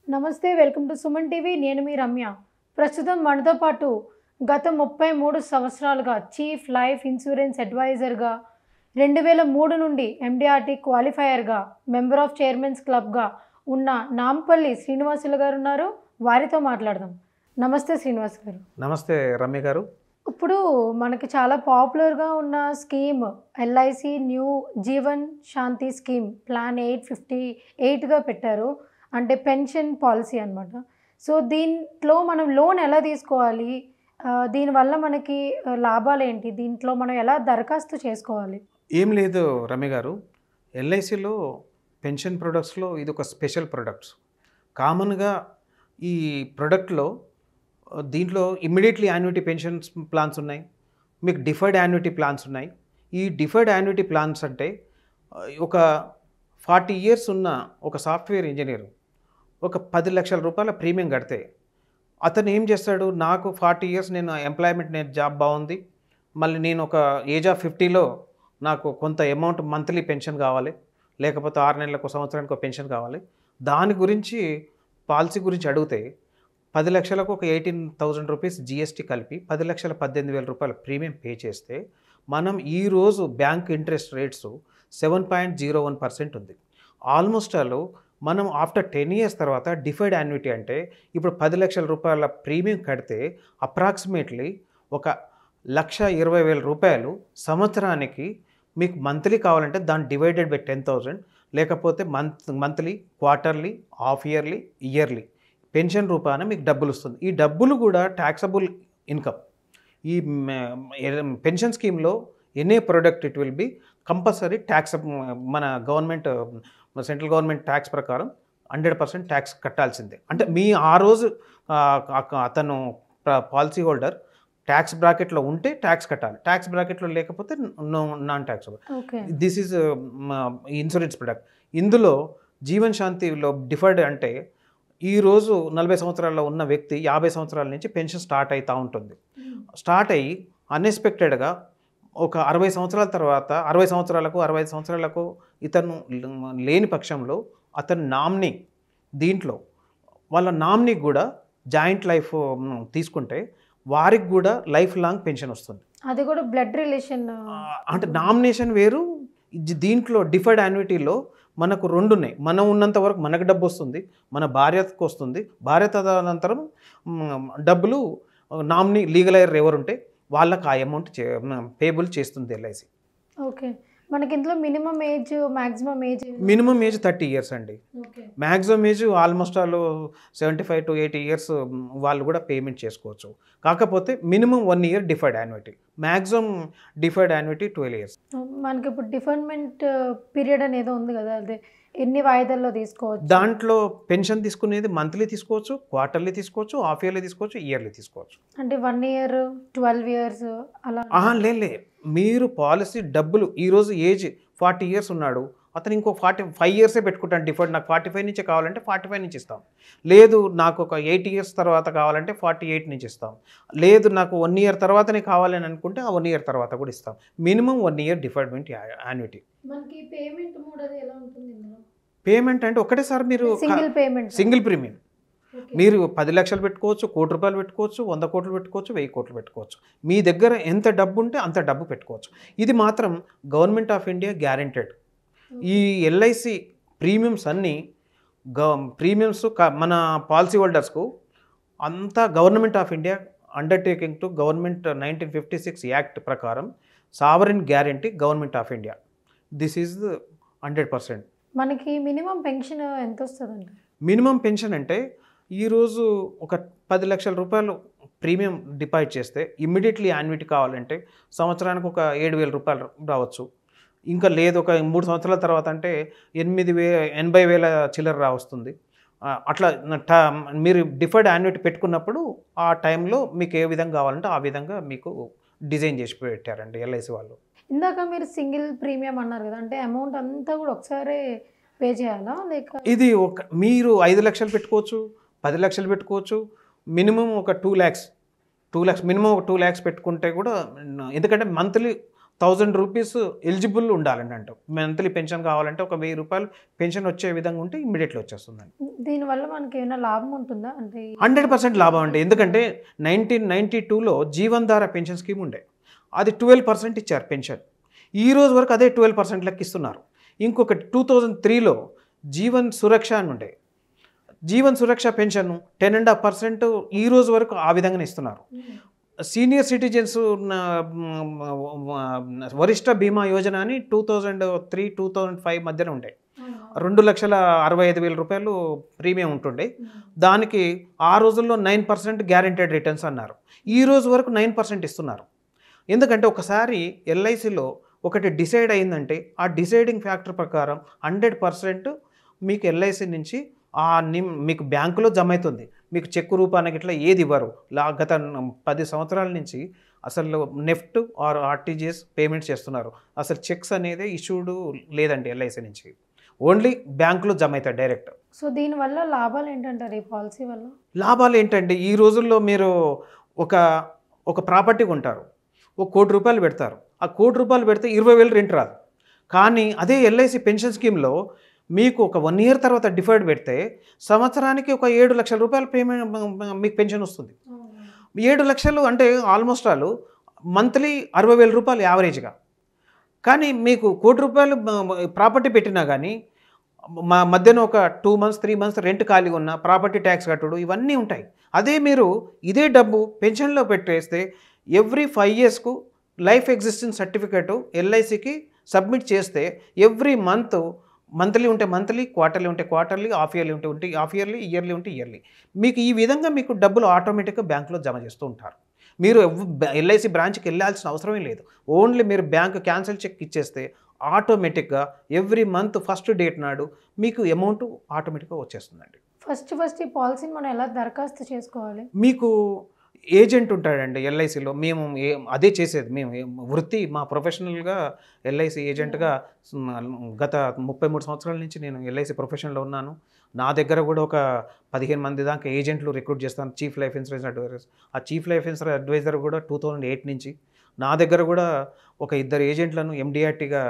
నమస్తే welcome to Suman TV నేను మీ రమ్య ప్రస్తుతం మనతో పాటు గత ముప్పై మూడు సంవత్సరాలుగా చీఫ్ లైఫ్ ఇన్సూరెన్స్ అడ్వైజర్గా రెండు వేల మూడు నుండి ఎండిఆర్టీ క్వాలిఫైయర్గా మెంబర్ ఆఫ్ చైర్మన్స్ క్లబ్గా ఉన్న నాంపల్లి శ్రీనివాసులు గారు ఉన్నారు వారితో మాట్లాడదాం నమస్తే శ్రీనివాస్ గారు నమస్తే రమ్య గారు ఇప్పుడు మనకి చాలా పాపులర్గా ఉన్న scheme LIC new Jeevan Shanti scheme plan eight fifty ఎయిట్గా పెట్టారు అంటే పెన్షన్ పాలసీ అనమాట సో దీంట్లో మనం లోన్ ఎలా తీసుకోవాలి ఆ, దీనివల్ల మనకి ఆ, లాభాలు ఏంటి దీంట్లో మనం ఎలా దరఖాస్తు చేసుకోవాలి ఏం లేదు రమ్య గారు ఎల్ఐసిలో పెన్షన్ ప్రొడక్ట్స్లో ఇది ఒక స్పెషల్ ప్రొడక్ట్స్ కామన్గా ఈ ప్రొడక్ట్లో ఆ, దీంట్లో ఇమ్మీడియట్లీ యాన్యుటీ పెన్షన్స్ ప్లాన్స్ ఉన్నాయి మీకు డిఫర్డ్ యాన్యుటీ ప్లాన్స్ ఉన్నాయి ఈ డిఫర్డ్ యాన్యుటీ ప్లాన్స్ అంటే ఆ, ఒక ఫార్టీ ఇయర్స్ ఉన్న ఒక సాఫ్ట్వేర్ ఇంజనీర్ ఒక పది లక్షల రూపాయల ప్రీమియం కడితే అతను ఏం చేస్తాడు నాకు ఫార్టీ ఇయర్స్ నేను ఎంప్లాయ్మెంట్ నేను జాబ్ బాగుంది మళ్ళీ నేను ఒక ఏజ్ ఆఫ్ ఫిఫ్టీలో నాకు కొంత అమౌంట్ మంత్లీ పెన్షన్ కావాలి లేకపోతే ఆరు నెలలకు సంవత్సరానికి ఒక పెన్షన్ కావాలి దాని గురించి పాలసీ గురించి అడిగితే పది లక్షలకు ఒక ఎయిటీన్ థౌజండ్ రూపీస్ జిఎస్టీ కలిపి పది లక్షల పద్దెనిమిది వేల రూపాయల ప్రీమియం పే చేస్తే మనం ఈరోజు bank interest rates seven point zero one percent ఉంది ఆల్మోస్ట్ ఆల్ మనం ఆఫ్టర్ టెన్ ఇయర్స్ తర్వాత డిఫైడ్ యాన్యుటీ అంటే ఇప్పుడు పది లక్షల రూపాయల ప్రీమియం కడితే అప్రాక్సిమేట్లీ ఒక లక్ష ఇరవై వేల రూపాయలు సంవత్సరానికి మీకు మంత్లీ కావాలంటే దాన్ని డివైడెడ్ బై టెన్ థౌజండ్ లేకపోతే month monthly quarterly half yearly yearly pension రూపాన మీకు డబ్బులు వస్తుంది ఈ డబ్బులు కూడా ట్యాక్సబుల్ ఇన్కమ్ ఈ పెన్షన్ స్కీమ్లో any product it will be compulsory tax మన గవర్నమెంట్ సెంట్రల్ గవర్నమెంట్ ట్యాక్స్ ప్రకారం హండ్రెడ్ పర్సెంట్ ట్యాక్స్ కట్టాల్సిందే అంటే మీ ఆ రోజు ఆ, అక- అతను పాలసీ హోల్డర్ ట్యాక్స్ బ్రాకెట్లో ఉంటే ట్యాక్స్ కట్టాలి ట్యాక్స్ బ్రాకెట్లో లేకపోతే no non tax okay this is insurance product ఇందులో జీవన్ శాంతిలో డిఫర్డ్ అంటే ఈరోజు నలభై సంవత్సరాల్లో ఉన్న వ్యక్తి యాభై సంవత్సరాల నుంచి పెన్షన్ స్టార్ట్ అవుతూ ఉంటుంది స్టార్ట్ అయ్యి అన్ఎక్స్పెక్టెడ్గా ఒక అరవై సంవత్సరాల తర్వాత అరవై సంవత్సరాలకు అరవై ఐదు సంవత్సరాలకు ఇతను లేని పక్షంలో అతను నామ్ని దీంట్లో వాళ్ళ నామ్ని కూడా జాయింట్ లైఫ్ తీసుకుంటే వారికి కూడా లైఫ్ లాంగ్ పెన్షన్ వస్తుంది అది కూడా బ్లడ్ రిలేషన్ ఆ, అంటే నామినేషన్ వేరు ఇది దీంట్లో డిఫర్డ్ యాన్యుటీలో మనకు రెండు ఉన్నాయి మనం ఉన్నంత వరకు మనకు డబ్బు వస్తుంది మన భార్యకు వస్తుంది భార్య తదనంతరం మ్, డబ్బులు నామినీ లీగల్ అయ్యర్ ఎవరుంటే వాళ్ళకి ఆ అమౌంట్ చే పేబుల్ చేస్తుంది ఎల్ఐసి ఓకే మనకి ఇందులో minimum age maximum age minimum age thirty years అండి ఓకే మ్యాక్సిమం ఏజ్ ఆల్మోస్ట్ వాళ్ళు seventy five to eighty years వాళ్ళు కూడా పేమెంట్ చేసుకోవచ్చు కాకపోతే minimum one year deferred annuity maximum deferred annuity twelve years మనకి ఇప్పుడు డిఫర్మెంట్ పీరియడ్ అనేది ఉంది కదా అదే ఎన్ని వాయిదాల్లో తీసుకోవచ్చు దాంట్లో పెన్షన్ తీసుకునేది మంత్లీ తీసుకోవచ్చు క్వార్టర్లీ తీసుకోవచ్చు హాఫ్ ఇయర్లీ తీసుకోవచ్చు ఇయర్లీ తీసుకోవచ్చు అంటే వన్ ఇయర్ ట్వెల్వ్ ఇయర్స్ అలా ఆహా లేలే మీరు పాలసీ డబ్బులు ఈరోజు ఏజ్ ఫార్టీ ఇయర్స్ ఉన్నాడు అతను ఇంకో ఫార్టీ ఫైవ్ ఇయర్సే పెట్టుకుంటాను డిఫర్డ్ నాకు ఫార్టీ ఫైవ్ నుంచే కావాలంటే ఫార్టీ ఫైవ్ నుంచి ఇస్తాం లేదు నాకు ఒక ఎయిట్ ఇయర్స్ తర్వాత కావాలంటే ఫార్టీ ఎయిట్ నుంచి ఇస్తాం లేదు నాకు వన్ ఇయర్ తర్వాతనే కావాలని అనుకుంటే ఆ వన్ ఇయర్ తర్వాత కూడా ఇస్తాం minimum one year deferment annuity మనకి పేమెంట్ మోడ్ అది ఎలా ఉంటుంది ఇందులో పేమెంట్ అంటే ఒకటేసారి మీరు సింగిల్ పేమెంట్ సింగిల్ ప్రీమియం మీరు పది లక్షలు పెట్టుకోవచ్చు కోటి రూపాయలు పెట్టుకోవచ్చు వంద కోట్లు పెట్టుకోవచ్చు వెయ్యి కోట్లు పెట్టుకోవచ్చు మీ దగ్గర ఎంత డబ్బు ఉంటే అంత డబ్బు పెట్టుకోవచ్చు ఇది మాత్రం గవర్నమెంట్ ఆఫ్ ఇండియా గ్యారెంటెడ్ ఈ ఎల్ఐసి ప్రీమియమ్స్ అన్నీ గ ప్రీమియమ్స్ క- మన పాలసీ హోల్డర్స్కు అంతా government of India undertaking to government nineteen fifty six act ప్రకారం sovereign guarantee government of India this is hundred percent మనకి మినిమం పెన్షన్ ఎంత వస్తుందండి మినిమం పెన్షన్ అంటే ఈరోజు ఒక పది లక్షల రూపాయలు ప్రీమియం డిపాజిట్ చేస్తే ఇమ్మీడియట్లీ యాన్యుటీ కావాలంటే సంవత్సరానికి ఒక ఏడు వేల రూపాయలు రావచ్చు ఇంకా లేదు ఒక మూడు సంవత్సరాల తర్వాత అంటే ఎనిమిది వే ఎనభై వేల చిల్లర రావస్తుంది ఆ, అట్లా ట- మీరు డిఫర్డ్ యాన్యుటీ పెట్టుకున్నప్పుడు ఆ టైంలో మీకు ఏ విధంగా కావాలంటే ఆ విధంగా మీకు డిజైన్ చేసి పెట్టారండి ఎల్ఐసి వాళ్ళు ఇందాక మీరు సింగిల్ ప్రీమియం అన్నారు కదా అంటే అమౌంట్ అంతా కూడా ఒకసారి పే చేయాలా లేక ఇది ఒక మీరు ఐదు లక్షలు పెట్టుకోవచ్చు పది లక్షలు పెట్టుకోవచ్చు మినిమం ఒక two lakhs two lakhs minimum ఒక టూ ల్యాక్స్ పెట్టుకుంటే కూడా ఎందుకంటే మంత్లీ థౌజండ్ రూపీస్ ఎలిజిబుల్ ఉండాలండి అంట మంత్లీ పెన్షన్ కావాలంటే ఒక వెయ్యి రూపాయలు పెన్షన్ వచ్చే విధంగా ఉంటే ఇమ్మీడియట్లీ వచ్చేస్తుందండి దీనివల్ల మనకి ఏమైనా లాభం ఉంటుందా అంటే హండ్రెడ్ పర్సెంట్ లాభం అండి ఎందుకంటే నైన్టీన్ నైంటీ టూలో జీవన్ ధార పెన్షన్ స్కీమ్ ఉండే అది ట్వెల్వ్ పర్సెంట్ ఇచ్చారు పెన్షన్ ఈ రోజు వరకు అదే ట్వెల్వ్ పర్సెంట్ లెక్క ఇస్తున్నారు ఇంకొకటి టూ థౌజండ్ త్రీలో జీవన్ సురక్ష అని ఉండే Jeevan Suraksha pension ten and half percent ఈ రోజు వరకు ఆ విధంగానే ఇస్తున్నారు సీనియర్ సిటిజన్స్ వరిష్ట బీమా యోజన అని two thousand three two thousand five మధ్యన ఉండే రెండు లక్షల అరవై ఐదు వేల రూపాయలు ప్రీమియం ఉంటుండే దానికి ఆ రోజుల్లో నైన్ పర్సెంట్ గ్యారెంటెడ్ రిటర్న్స్ అన్నారు ఈ రోజు వరకు నైన్ పర్సెంట్ ఇస్తున్నారు ఎందుకంటే ఒకసారి ఎల్ఐసిలో ఒకటి డిసైడ్ అయిందంటే ఆ డిసైడింగ్ ఫ్యాక్టర్ ప్రకారం హండ్రెడ్ పర్సెంట్ మీకు ఎల్ఐసి నుంచి ఆ నిమ్ మీకు బ్యాంకులో జమ అవుతుంది మీకు చెక్కు రూపానికి ఇట్లా ఏది ఇవ్వరు లా గత న- పది సంవత్సరాల నుంచి అసలు నెఫ్ట్ ఆర్ ఆర్టీజీఎస్ పేమెంట్స్ చేస్తున్నారు అసలు చెక్స్ అనేది ఇష్యూడ్ లేదండి ఎల్ఐసి నుంచి ఓన్లీ బ్యాంకులో జమ అవుతాయి డైరెక్ట్ సో దీనివల్ల లాభాలు ఏంటంటారు ఈ పాలసీ వల్ల లాభాలు ఏంటంటే ఈ రోజుల్లో మీరు ఒక ఒక ప్రాపర్టీ కొంటారు ఒక కోటి రూపాయలు పెడతారు ఆ కోటి రూపాయలు పెడితే ఇరవై వేలు రెంట్ రాదు కానీ అదే ఎల్ఐసి పెన్షన్ స్కీమ్లో మీకు ఒక వన్ ఇయర్ తర్వాత డిఫర్డ్ పెడితే సంవత్సరానికి ఒక ఏడు లక్షల రూపాయలు పేమెంట్ మీకు పెన్షన్ వస్తుంది ఏడు లక్షలు అంటే ఆల్మోస్ట్ ఆల్ మంత్లీ అరవై వేల రూపాయలు యావరేజ్గా కానీ మీకు కోటి రూపాయలు ప్రాపర్టీ పెట్టినా కానీ మా మధ్యన ఒక two months three months rent ఖాళీగా ఉన్న ప్రాపర్టీ ట్యాక్స్ కట్టుడు ఇవన్నీ ఉంటాయి అదే మీరు ఇదే డబ్బు పెన్షన్లో పెట్టేస్తే ఎవ్రీ ఫైవ్ ఇయర్స్కు లైఫ్ ఎగ్జిస్టెన్స్ సర్టిఫికేటు ఎల్ఐసికి సబ్మిట్ చేస్తే ఎవ్రీ మంత్ మంత్లీ ఉంటే మంత్లీ క్వార్టర్లీ ఉంటే క్వార్టర్లీ హాఫ్ ఇయర్లీ ఉంటే ఉంటే హాఫ్ ఇయర్లీ ఇయర్లీ ఉంటే ఇయర్లీ మీకు ఈ విధంగా మీకు డబ్బులు ఆటోమేటిక్గా బ్యాంకులో జమ చేస్తూ ఉంటారు మీరు ఎల్ఐసి బ్రాంచ్కి వెళ్ళాల్సిన అవసరమే లేదు ఓన్లీ మీరు బ్యాంక్ క్యాన్సిల్ చెక్ ఇచ్చేస్తే ఆటోమేటిక్గా ఎవ్రీ మంత్ ఫస్ట్ డేట్ నాడు మీకు అమౌంట్ ఆటోమేటిక్గా వచ్చేస్తుందండి ఫస్ట్ ఫస్ట్ ఈ పాలసీని మనం ఎలా దరఖాస్తు చేసుకోవాలి మీకు ఏజెంట్ ఉంటాడండి ఎల్ఐసిలో మేము ఏ అదే చేసేది మేము ఏ- వృత్తి మా ప్రొఫెషనల్గా ఎల్ఐసి ఏజెంట్గా గత ముప్పై మూడు సంవత్సరాల నుంచి నేను ఎల్ఐసి ప్రొఫెషన్లో ఉన్నాను నా దగ్గర కూడా ఒక పదిహేను మంది దాకా ఏజెంట్లు రిక్రూట్ చేస్తాను చీఫ్ లైఫ్ ఇన్సూరెన్స్ అడ్వైజర్స్ ఆ చీఫ్ లైఫ్ ఇన్సూరెన్స్ అడ్వైజర్ కూడా టూ థౌజండ్ ఎయిట్ నుంచి నా దగ్గర కూడా ఒక ఇద్దరు ఏజెంట్లను ఎండిఆర్టీగా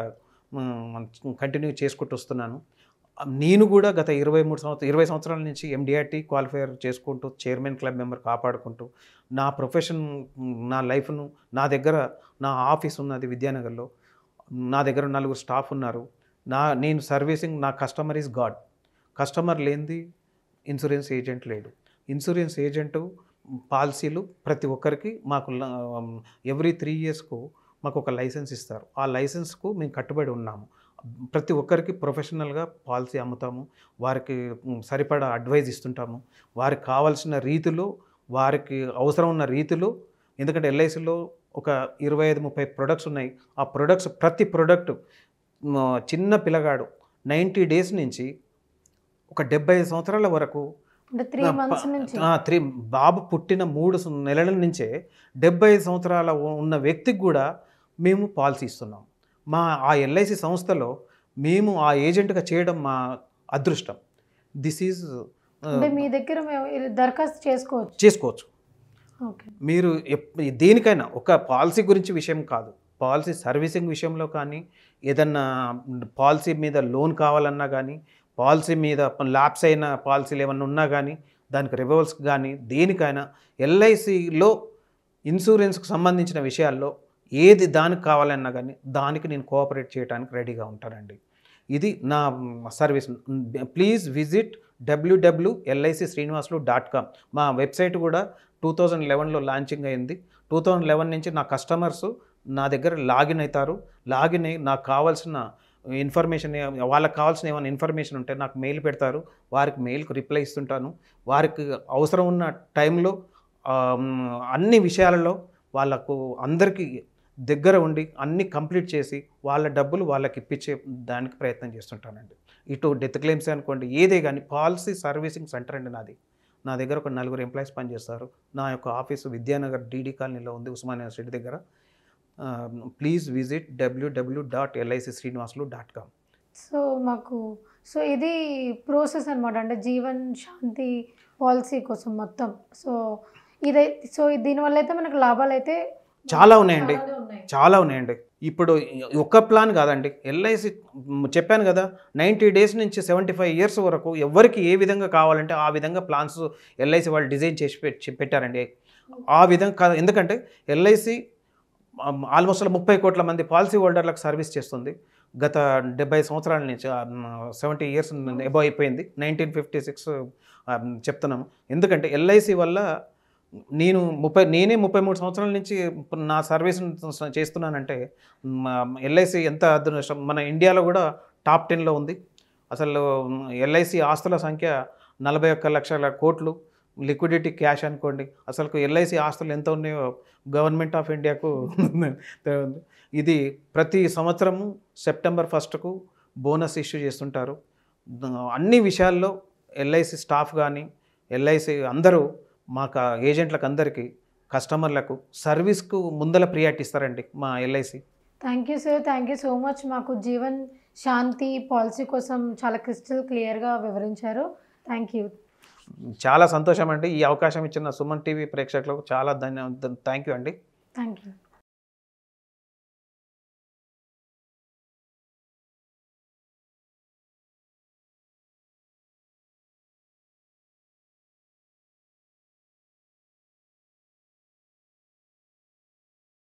కంటిన్యూ చేసుకుంటూ వస్తున్నాను నేను కూడా గత ఇరవై మూడు సంవత్సరం ఇరవై సంవత్సరాల నుంచి ఎండిఆర్టీ క్వాలిఫైయర్ చేసుకుంటూ చైర్మన్ క్లబ్ మెంబర్ కాపాడుకుంటూ నా ప్రొఫెషన్ నా లైఫ్ను నా దగ్గర నా ఆఫీస్ ఉన్నది విద్యానగర్లో నా దగ్గర నలుగురు స్టాఫ్ ఉన్నారు నా నేను సర్వీసింగ్ నా కస్టమర్ ఈజ్ గాడ్ కస్టమర్ లేనిది ఇన్సూరెన్స్ ఏజెంట్ లేడు ఇన్సూరెన్స్ ఏజెంటు పాలసీలు ప్రతి ఒక్కరికి మాకు ఎవ్రీ త్రీ ఇయర్స్కు మాకు ఒక లైసెన్స్ ఇస్తారు ఆ లైసెన్స్కు మేము కట్టుబడి ఉన్నాము ప్రతి ఒక్కరికి ప్రొఫెషనల్గా పాలసీ అమ్ముతాము వారికి మ్, సరిపడా అడ్వైజ్ ఇస్తుంటాము వారికి కావాల్సిన రీతిలో వారికి అవసరం ఉన్న రీతిలో ఎందుకంటే ఎల్ఐసిలో ఒక ఇరవై ఐదు ముప్పై ప్రొడక్ట్స్ ఉన్నాయి ఆ ప్రొడక్ట్స్ ప్రతి ప్రొడక్ట్ చిన్న పిల్లగాడు నైంటీ డేస్ నుంచి ఒక డెబ్బై ఐదు సంవత్సరాల వరకు అంటే త్రీ ఆ, ప- మంత్స్ నుంచి ఆ, త్రీ బాబు పుట్టిన మూడు సం- నెలల నుంచే డెబ్బై ఐదు సంవత్సరాల ఉ- ఉన్న వ్యక్తికి కూడా మేము పాలసీ ఇస్తున్నాం మా ఆ ఎల్ఐసి సంస్థలో మేము ఆ ఏజెంట్గా చేయడం మా అదృష్టం దిస్ ఈజ్ అంటే మీ దగ్గర మేము ఇది దరఖాస్తు చేసుకోవచ్చు చేసుకోవచ్చు ఓకే మీరు ఎప్- దేనికైనా ఒక పాలసీ గురించి విషయం కాదు పాలసీ సర్వీసింగ్ విషయంలో కానీ ఏదన్నా పాలసీ మీద లోన్ కావాలన్నా కానీ పాలసీ మీద ల్యాప్స్ అయిన పాలసీలు ఏమన్నా ఉన్నా కానీ దానికి రివల్స్ కానీ దేనికైనా ఎల్ఐసిలో ఇన్సూరెన్స్కి సంబంధించిన విషయాల్లో ఏది దానికి కావాలన్నా కానీ దానికి నేను కోఆపరేట్ చేయడానికి రెడీగా ఉంటానండి ఇది నా service please visit WWW LIC Srinivasulu dot com మా వెబ్సైట్ కూడా టూ థౌజండ్ లెవెన్లో లాంచింగ్ అయింది టూ థౌజండ్ లెవెన్ నుంచి నా కస్టమర్స్ నా దగ్గర లాగిన్ అవుతారు లాగిన్ అయ్యి నాకు కావాల్సిన ఇన్ఫర్మేషన్ ఏ- వాళ్ళకి కావాల్సిన ఏమైనా ఇన్ఫర్మేషన్ ఉంటే నాకు మెయిల్ పెడతారు వారికి మెయిల్కి రిప్లై ఇస్తుంటాను వారికి అవసరం ఉన్న టైంలో ఆ, మ్, అన్ని విషయాలలో వాళ్ళకు అందరికీ దగ్గర ఉండి అన్ని కంప్లీట్ చేసి వాళ్ళ డబ్బులు వాళ్ళకి ఇప్పించే దానికి ప్రయత్నం చేస్తుంటానండి ఇటు డెత్ క్లెయిమ్స్ అనుకోండి ఏదే కానీ పాలసీ సర్వీసింగ్ సెంటర్ అండి నాది నా దగ్గర ఒక నలుగురు ఎంప్లాయీస్ పనిచేస్తారు నా యొక్క ఆఫీసు విద్యానగర్ డీడీ కాలనీలో ఉంది ఉస్మానియా స్ట్రీట్ దగ్గర please visit WWW dot LIC Srinivasulu dot com so మాకు సో ఇది ప్రోసెస్ అనమాట అంటే జీవన్ శాంతి పాలసీ కోసం మొత్తం సో ఇదై సో దీనివల్ల అయితే మనకు లాభాలు అయితే చాలా ఉన్నాయండి చాలానే ఉన్నాయి చాలా ఉన్నాయండి ఇప్పుడు ఒక్క ప్లాన్ కాదండి ఎల్ఐసి చెప్పాను కదా నైంటీ డేస్ నుంచి సెవెంటీ ఫైవ్ ఇయర్స్ వరకు ఎవరికి ఏ విధంగా కావాలంటే ఆ విధంగా ప్లాన్స్ ఎల్ఐసి వాళ్ళు డిజైన్ చేసి పెట్- పెట్టారండి ఆ విధంగా కాదు ఎందుకంటే ఎల్ఐసి ఆల్మోస్ట్ ముప్పై కోట్ల మంది పాలసీ హోల్డర్లకు సర్వీస్ చేస్తుంది గత డెబ్బై సంవత్సరాల నుంచి సెవెంటీ ఇయర్స్ ఎబో అయిపోయింది నైన్టీన్ ఫిఫ్టీ సిక్స్ చెప్తున్నాము ఎందుకంటే ఎల్ఐసి వల్ల నేను ముప్పై నేనే ముప్పై మూడు సంవత్సరాల నుంచి నా సర్వీస్ చేస్తున్నానంటే ఎల్ఐసి ఎంత అదృష్టం మన ఇండియాలో కూడా టాప్ టెన్లో ఉంది అసలు ఎల్ఐసి ఆస్తుల సంఖ్య నలభై ఒక్క లక్షల కోట్లు లిక్విడిటీ క్యాష్ అనుకోండి అసలు ఎల్ఐసి ఆస్తులు ఎంత ఉన్నాయో గవర్నమెంట్ ఆఫ్ ఇండియాకు తెలియదు. ఇది ప్రతి సంవత్సరము సెప్టెంబర్ ఫస్ట్కు బోనస్ ఇష్యూ చేస్తుంటారు అన్ని విషయాల్లో ఎల్ఐసి స్టాఫ్ కానీ ఎల్ఐసి అందరూ మాకు ఏజెంట్లకు అందరికీ కస్టమర్లకు సర్వీస్కు ముందల ప్రియారిటీ ఇస్తారండి మా LIC thank you sir thank you so much మాకు జీవన్ శాంతి పాలసీ కోసం చాలా క్రిస్టల్ క్లియర్గా వివరించారు థ్యాంక్ యూ చాలా సంతోషం అండి ఈ అవకాశం ఇచ్చిన సుమన్ టీవీ ప్రేక్షకులకు చాలా ధన్యవాదాలు థ్యాంక్ యూ అండి థ్యాంక్ యూ